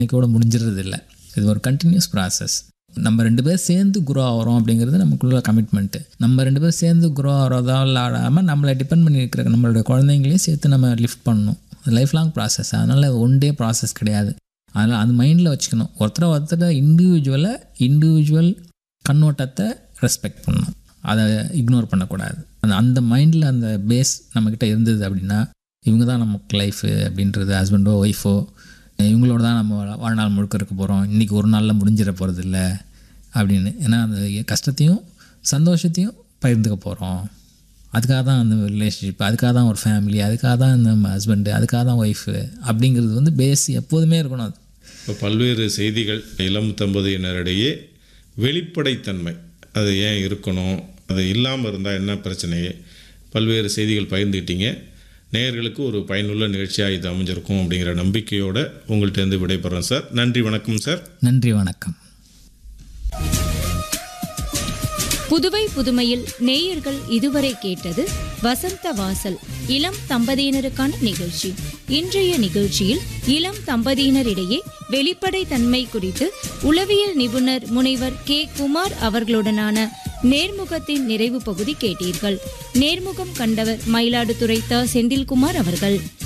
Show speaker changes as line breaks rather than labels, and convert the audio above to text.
இன்னைக்கோட முடிஞ்சிடுறது இல்லை இது ஒரு கண்டினியூஸ் ப்ராசஸ் நம்ம ரெண்டு பேரும் சேர்ந்து குரோ ஆகிறோம் அப்படிங்கிறது நமக்குள்ள கமிட்மெண்ட்டு நம்ம ரெண்டு பேரும் சேர்ந்து குரோ ஆகிறதா இல்லாமல் நம்மளை டிபெண்ட் பண்ணி இருக்கிற நம்மளோட குழந்தைங்களையும் சேர்த்து நம்ம லிஃப்ட் பண்ணணும் லைஃப் லாங் ப்ராசஸ் அதனால் ஒன் டே ப்ராசஸ் கிடையாது அதனால் அது மைண்டில் வச்சுக்கணும் ஒருத்தரை ஒருத்தரை இண்டிவிஜுவலை இண்டிவிஜுவல் கண்ணோட்டத்தை ரெஸ்பெக்ட் பண்ணணும் அதை இக்னோர் பண்ணக்கூடாது அந்த அந்த மைண்டில் அந்த பேஸ் நம்மக்கிட்ட இருந்தது அப்படின்னா இவங்க தான் நமக்கு லைஃபு அப்படின்றது ஹஸ்பண்டோ ஒய்ஃபோ இவங்களோட தான் நம்ம வா- வாழ்நாள் முழுக்க இருக்க போகிறோம் இன்றைக்கி ஒரு நாளில் முடிஞ்சிட போகிறது இல்லை அப்படின்னு ஏன்னா அந்த கஷ்டத்தையும் சந்தோஷத்தையும் பகிர்ந்துக்க போகிறோம் அதுக்காக தான் அந்த ரிலேஷன்ஷிப் அதுக்காக தான் ஒரு ஃபேமிலி அதுக்காக தான் நம்ம ஹஸ்பண்டு அதுக்காக தான் ஒய்ஃபு அப்படிங்கிறது வந்து பேஸ் எப்போதுமே இருக்கணும் அது
இப்போ பல்வேறு செய்திகள் இளம் தம்பதியினரிடையே வெளிப்படைத்தன்மை அது ஏன் இருக்கணும் அது இல்லாமல் இருந்தால் என்ன பிரச்சனை பல்வேறு செய்திகள் பகிர்ந்துக்கிட்டீங்க நேயர்களுக்கு ஒரு பயனுள்ள நிகழ்ச்சியாக இது அமைஞ்சிருக்கும் அப்படிங்கிற நம்பிக்கையோடு உங்கள்கிட்டருந்து விடைபெறேன் சார் நன்றி வணக்கம் சார்
நன்றி வணக்கம்
புதுவை புதுமையில் நேயர்கள் இதுவரை கேட்டது வசந்த வாசல் இளம் தம்பதியினருக்கான நிகழ்ச்சி இன்றைய நிகழ்ச்சியில் இளம் தம்பதியினரிடையே வெளிப்படை தன்மை குறித்து உளவியல் நிபுணர் முனைவர் கே குமார் அவர்களுடனான நேர்முகத்தின் நிறைவு பகுதி கேட்டீர்கள் நேர்முகம் கண்டவர் மயிலாடுதுறை த செந்தில்குமார் அவர்கள்